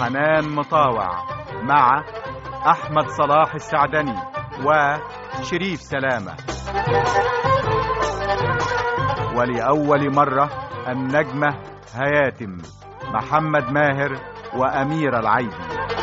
حنان مطاوع مع أحمد صلاح السعدني وشريف سلامة ولأول مرة النجمة هياتم محمد ماهر وأميرة العيدي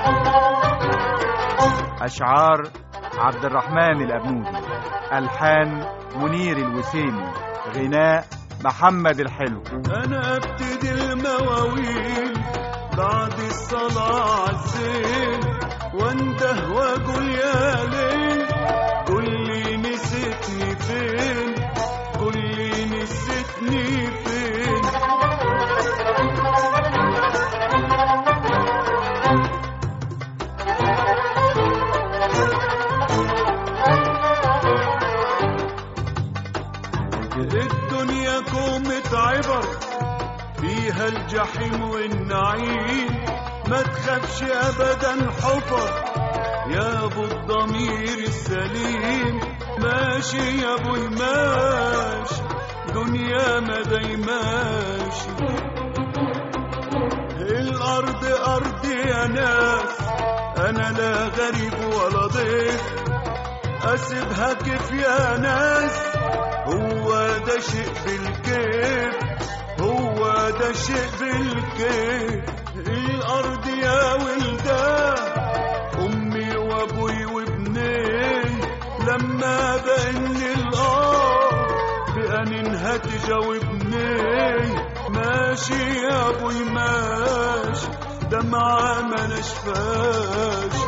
أشعار عبد الرحمن الأبنودي ألحان منير الوسيمي غناء محمد الحلو انا ابتدي المواويل بعد الصلاة عالزين وانده واقول يا ليل قول لي نسيتني فين قول لي نسيتني فين الدنيا كومة عبر فيها الجحيم والنعيم ما تخافش ابدا حفر يا ابو الضمير السليم ماشي يا ابوي ماشي دنيا ما دايماشي الارض ارضي يا ناس انا لا غريب ولا ضيف اسيبها كيف يا ناس هو ده شيء بالكيف هو ده شيء بالكيف الارض يا ولدان امي وابوي وابني لما بان الارض بأنينها تجاوبني ماشي يا ابوي ماشي دمعة ما نشفاش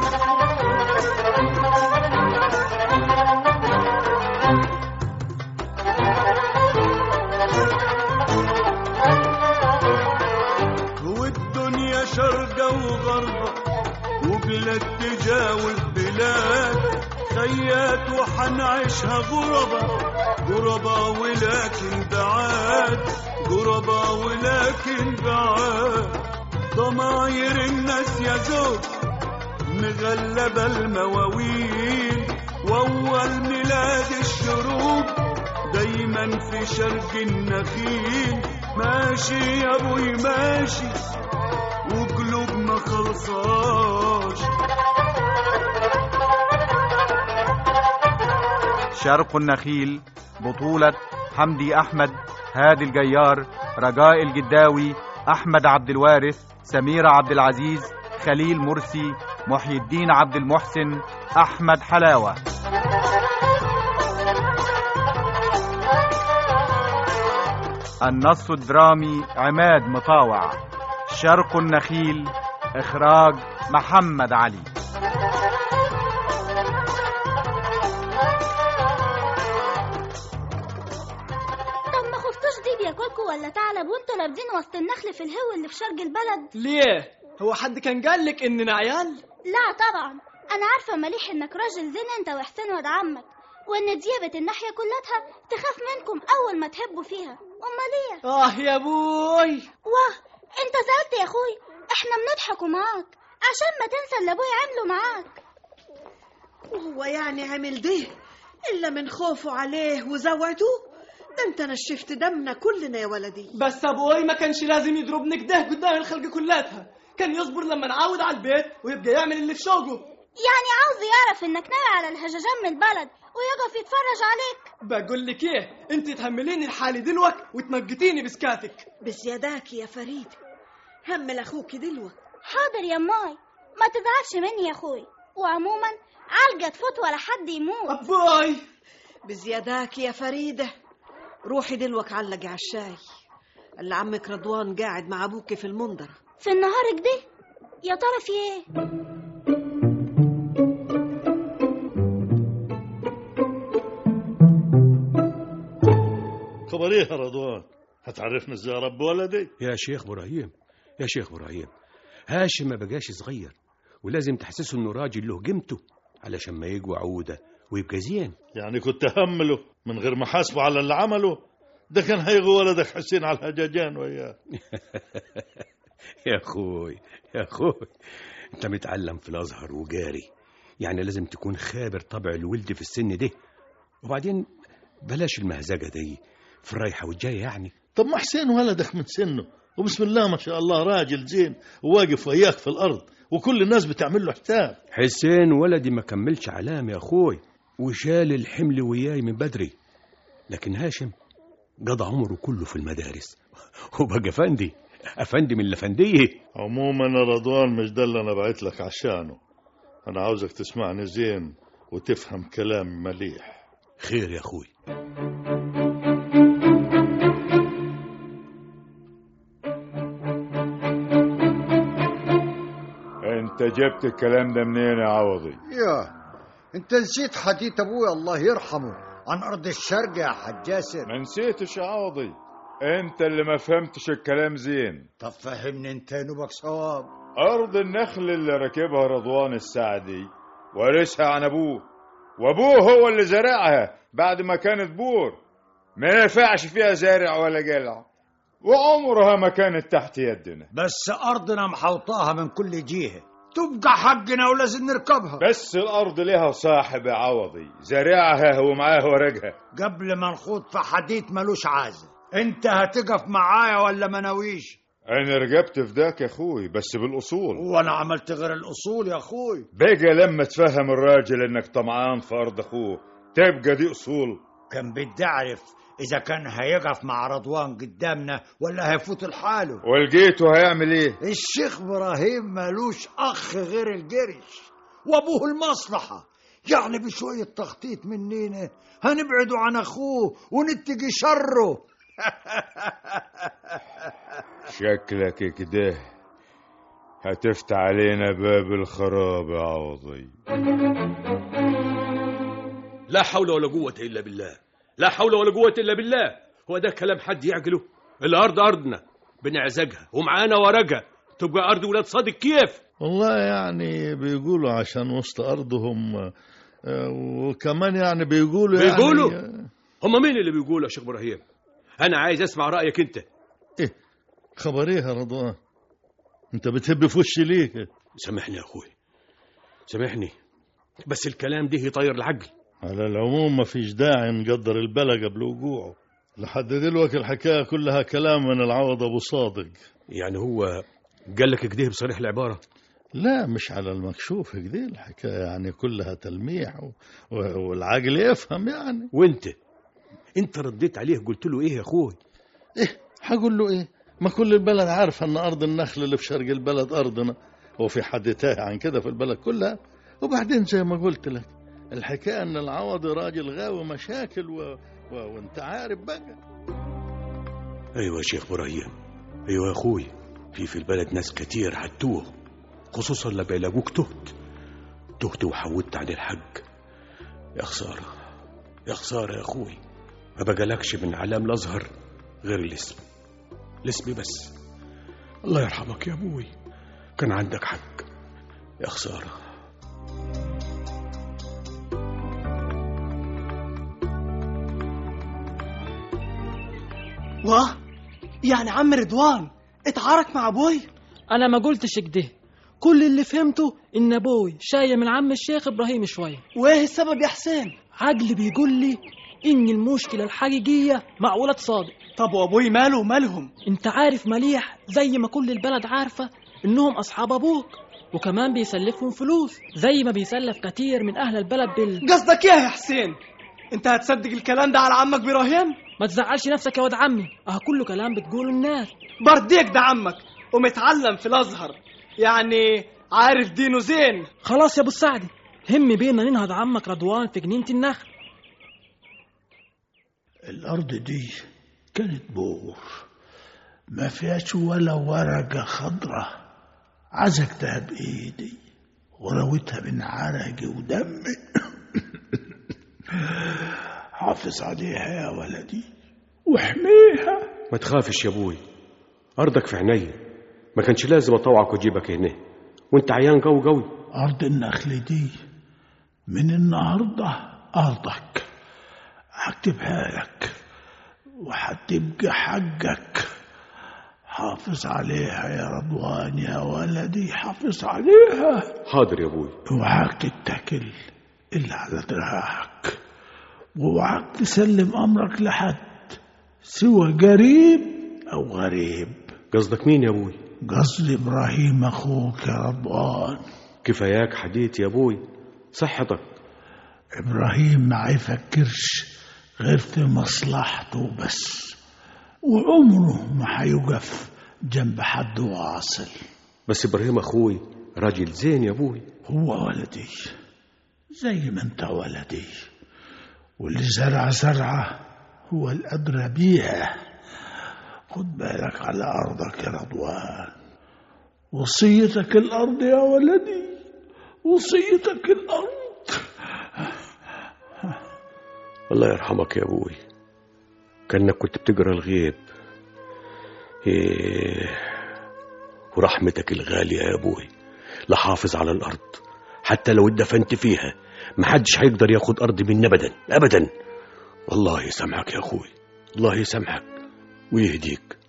والدنيا شرقة وغربة وبلاد تجاوب بلاد خيات وحنعيشها غربة غربة ولكن بعاد غربة ولكن بعاد ضماير الناس يا زوج مغلبة المواويل وأول ميلاد الشروق دايما في شرق النخيل ماشي يا ابوي ماشي وقلوب ما خلصاش شرق النخيل بطولة حمدي أحمد هادي الجيار رجاء الجداوي أحمد عبد الوارث سميرة عبد العزيز خليل مرسي محي الدين عبد المحسن أحمد حلاوة النص الدرامي عماد مطاوع شرق النخيل إخراج محمد علي طب ما خفتوش ديب ياكلكوا ولا ثعلب وانتوا لابدين وسط النخل في الهو اللي في شرق البلد ليه هو حد كان قال لك اننا عيال لا طبعا انا عارفه مليح انك راجل زين انت وحسين ولد عمك وان ديابة الناحية كلها تخاف منكم اول ما تهبوا فيها امال ايه اه يا ابوي واه انت زعلت يا اخوي احنا بنضحكوا معاك عشان ما تنسى اللي ابوي عمله معاك وهو يعني عمل ده إلا من خوفه عليه وزوعته ده انت نشفت دمنا كلنا يا ولدي بس ابوي ما كانش لازم يضربني كده قدام الخلق كلاتها كان يصبر لما نعود على البيت ويبقى يعمل اللي في شوقه يعني عاوز يعرف انك ناوي على الهججان من البلد ويقف يتفرج عليك بقول لك ايه انت تهمليني الحالي دلوك وتمجتيني بسكاتك بزياداك يا فريد همل اخوك دلوك حاضر يا ماي ما تزعلش مني يا اخوي وعموما علقة تفوت ولا حد يموت ابوي بزياداك يا فريدة روحي دلوك علقي على الشاي اللي عمك رضوان قاعد مع ابوك في المنظرة في النهار كده يا ترى في ايه خبر ايه يا رضوان هتعرفنا ازاي رب ولدي يا شيخ ابراهيم يا شيخ ابراهيم هاشم ما بقاش صغير ولازم تحسسه انه راجل له قيمته علشان ما يجوا عوده ويبقى زين يعني كنت همله من غير ما حاسبه على اللي عمله ده كان هيغو ولدك حسين على الهجاجان وياه يا اخوي يا اخوي انت متعلم في الازهر وجاري يعني لازم تكون خابر طبع الولد في السن ده وبعدين بلاش المهزجه دي في الرايحه والجايه يعني طب ما حسين ولدك من سنه وبسم الله ما شاء الله راجل زين وواقف وياك في الأرض وكل الناس بتعمل له حساب حسين ولدي ما كملش علام يا اخوي وشال الحمل وياي من بدري لكن هاشم قضى عمره كله في المدارس وبقى افندي افندي من الافنديه عموما يا رضوان مش ده اللي أنا بعت لك عشانه أنا عاوزك تسمعني زين وتفهم كلامي مليح خير يا اخوي انت جبت الكلام ده منين يا عوضي يا انت نسيت حديث ابويا الله يرحمه عن ارض الشرق يا حاج جاسر ما نسيتش يا عوضي انت اللي ما فهمتش الكلام زين طب فهمني انت نوبك صواب ارض النخل اللي ركبها رضوان السعدي وارثها عن ابوه وابوه هو اللي زرعها بعد ما كانت بور ما ينفعش فيها زارع ولا جلع وعمرها ما كانت تحت يدنا بس ارضنا محوطاها من كل جهه تبقى حقنا ولازم نركبها بس الارض لها صاحب يا عوضي زارعها ومعاه ورقها قبل ما نخوض في حديث ملوش عازه انت هتقف معايا ولا ما ناويش انا رجبت في داك يا اخوي بس بالاصول وانا عملت غير الاصول يا اخوي بقى لما تفهم الراجل انك طمعان في ارض اخوه تبقى دي اصول كان بدي اعرف اذا كان هيقف مع رضوان قدامنا ولا هيفوت لحاله ولقيته هيعمل ايه الشيخ ابراهيم مالوش اخ غير الجرش وابوه المصلحه يعني بشويه تخطيط مننا هنبعده عن اخوه ونتقي شره شكلك كده هتفتح علينا باب الخراب يا عوضي لا حول ولا قوة إلا بالله لا حول ولا قوة إلا بالله هو ده كلام حد يعقله الأرض أرضنا بنعزقها ومعانا ورقها تبقى أرض ولاد صادق كيف والله يعني بيقولوا عشان وسط أرضهم آه، وكمان يعني بيقولوا يعني بيقولوا؟ هم مين اللي بيقولوا يا شيخ إبراهيم أنا عايز أسمع رأيك أنت إيه خبر إيه يا رضوان أنت بتهب في وشي ليه سامحني يا أخوي سامحني بس الكلام ده يطير العقل على العموم ما فيش داعي نقدر البلا قبل وقوعه لحد دلوقتي الحكاية كلها كلام من العوض أبو صادق يعني هو قال لك كده بصريح العبارة لا مش على المكشوف كده الحكاية يعني كلها تلميح و... و... والعقل يفهم يعني وانت انت رديت عليه قلت له ايه يا اخوي ايه هقول له ايه ما كل البلد عارفه ان ارض النخل اللي في شرق البلد ارضنا وفي حد تاه عن كده في البلد كلها وبعدين زي ما قلت لك الحكايه ان العوض راجل غاوي مشاكل و... و... وانت عارف بقى ايوه يا شيخ ابراهيم ايوه يا اخوي في في البلد ناس كتير هتوه خصوصا لما يلاقوك تهت تهت وحودت عن الحج يا خساره يا خساره يا اخوي ما بقالكش من علام الازهر غير الاسم الاسم بس الله يرحمك يا ابوي كان عندك حق يا خساره واه يعني عم رضوان اتعارك مع ابوي انا ما قلتش كده كل اللي فهمته ان ابوي شايه من عم الشيخ ابراهيم شويه وايه السبب يا حسين عقلي بيقول لي ان المشكله الحقيقيه مع ولد صادق طب وابوي ماله ومالهم انت عارف مليح زي ما كل البلد عارفه انهم اصحاب ابوك وكمان بيسلفهم فلوس زي ما بيسلف كتير من اهل البلد بال قصدك ايه يا حسين انت هتصدق الكلام ده على عمك ابراهيم ما تزعلش نفسك يا واد عمي اه كله كلام بتقوله الناس برديك ده عمك ومتعلم في الازهر يعني عارف دينه زين خلاص يا ابو السعدي هم بينا ننهض عمك رضوان في جنينه النخل الأرض دي كانت بور ما فيهاش ولا ورقة خضرة عزقتها بإيدي ورويتها من عرقي ودمي حافظ عليها يا ولدي واحميها ما تخافش يا ابوي ارضك في عينيا ما كانش لازم اطوعك واجيبك هنا وانت عيان قوي قوي أرض النخل دي من النهاردة أرضك هكتبها لك وهتبقى حقك حافظ عليها يا رضوان يا ولدي حافظ عليها حاضر يا ابوي اوعاك تتكل إلا على دراعك واوعاك تسلم أمرك لحد سوى قريب أو غريب قصدك مين يا ابوي قصدي إبراهيم أخوك يا رضوان كفاياك حديت يا ابوي صحتك إبراهيم ما يفكرش غير في مصلحته بس وعمره ما حيوقف جنب حد واصل بس ابراهيم اخوي راجل زين يا ابوي هو ولدي زي ما انت ولدي واللي زرع زرعة هو الأدرى بيها خد بالك على أرضك يا رضوان وصيتك الأرض يا ولدي وصيتك الأرض الله يرحمك يا ابوي كانك كنت بتقرا الغيب إيه ورحمتك الغالية يا ابوي لحافظ على الارض حتى لو اتدفنت فيها محدش هيقدر ياخد ارضي مني ابدا ابدا والله يسامحك يا اخوي الله يسامحك ويهديك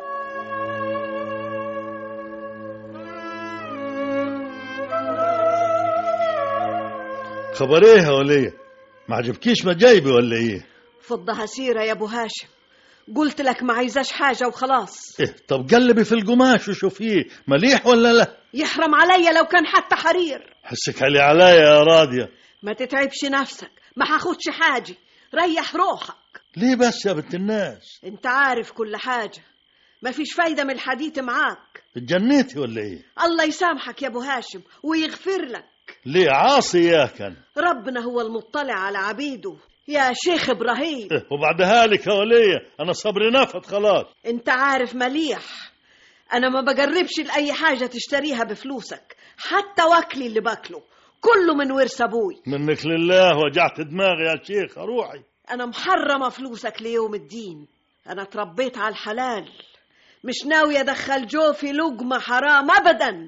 خبر ايه يا ولية ما عجبكيش ما جايبي ولا ايه فضها سيرة يا أبو هاشم قلت لك ما عايزاش حاجة وخلاص إيه طب قلبي في القماش وشوفيه مليح ولا لا يحرم عليا لو كان حتى حرير حسك علي عليا يا راضية ما تتعبش نفسك ما هاخدش حاجة ريح روحك ليه بس يا بنت الناس انت عارف كل حاجة ما فيش فايدة من الحديث معاك اتجنيتي ولا ايه الله يسامحك يا أبو هاشم ويغفر لك ليه عاصي يا كان ربنا هو المطلع على عبيده يا شيخ إبراهيم إيه وبعدها لك يا ولية انا صبري نفد خلاص انت عارف مليح انا ما بجربش لاي حاجه تشتريها بفلوسك حتى واكلي اللي باكله كله من ورث ابوي منك لله وجعت دماغي يا شيخ روحي انا محرمه فلوسك ليوم الدين انا اتربيت على الحلال مش ناوي ادخل جوفي لقمه حرام ابدا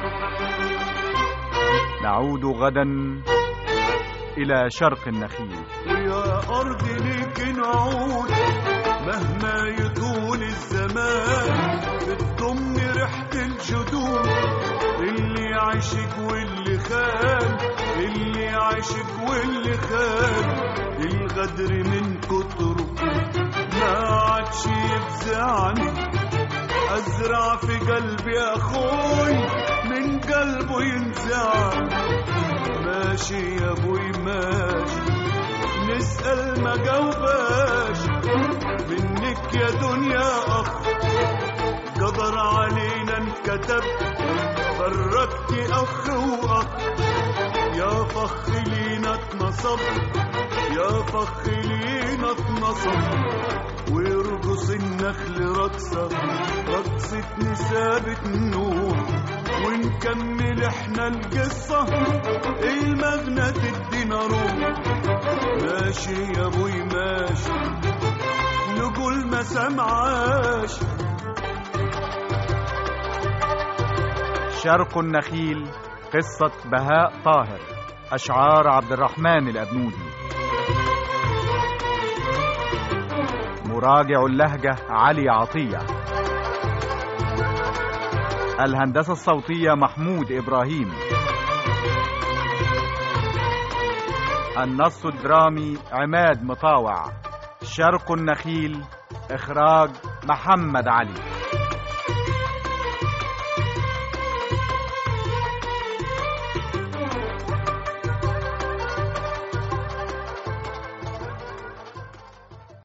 نعود غدا إلى شرق النخيل ويا أرض ليك نعود مهما يطول الزمان بتضم ريحة الجدود اللي عاشق واللي خان اللي عاشق واللي خان الغدر من كتره ما عادش يفزعني أزرع في قلبي أخوي من قلبه ينزع ماشي يا أبوي ماشي نسأل ما جاوباش منك يا دنيا أخ قدر علينا انكتب فرقتي أخ وأخ يا فخ لينا اتنصب يا فخ لينا اتنصب ويرقص النخل رقصة رقصة نسابة نور ونكمل احنا القصة المغنى تدينا روح ماشي يا ابوي ماشي نقول ما سمعاش شرق النخيل قصة بهاء طاهر أشعار عبد الرحمن الأبنودي مراجع اللهجة علي عطية الهندسة الصوتية محمود إبراهيم النص الدرامي عماد مطاوع شرق النخيل إخراج محمد علي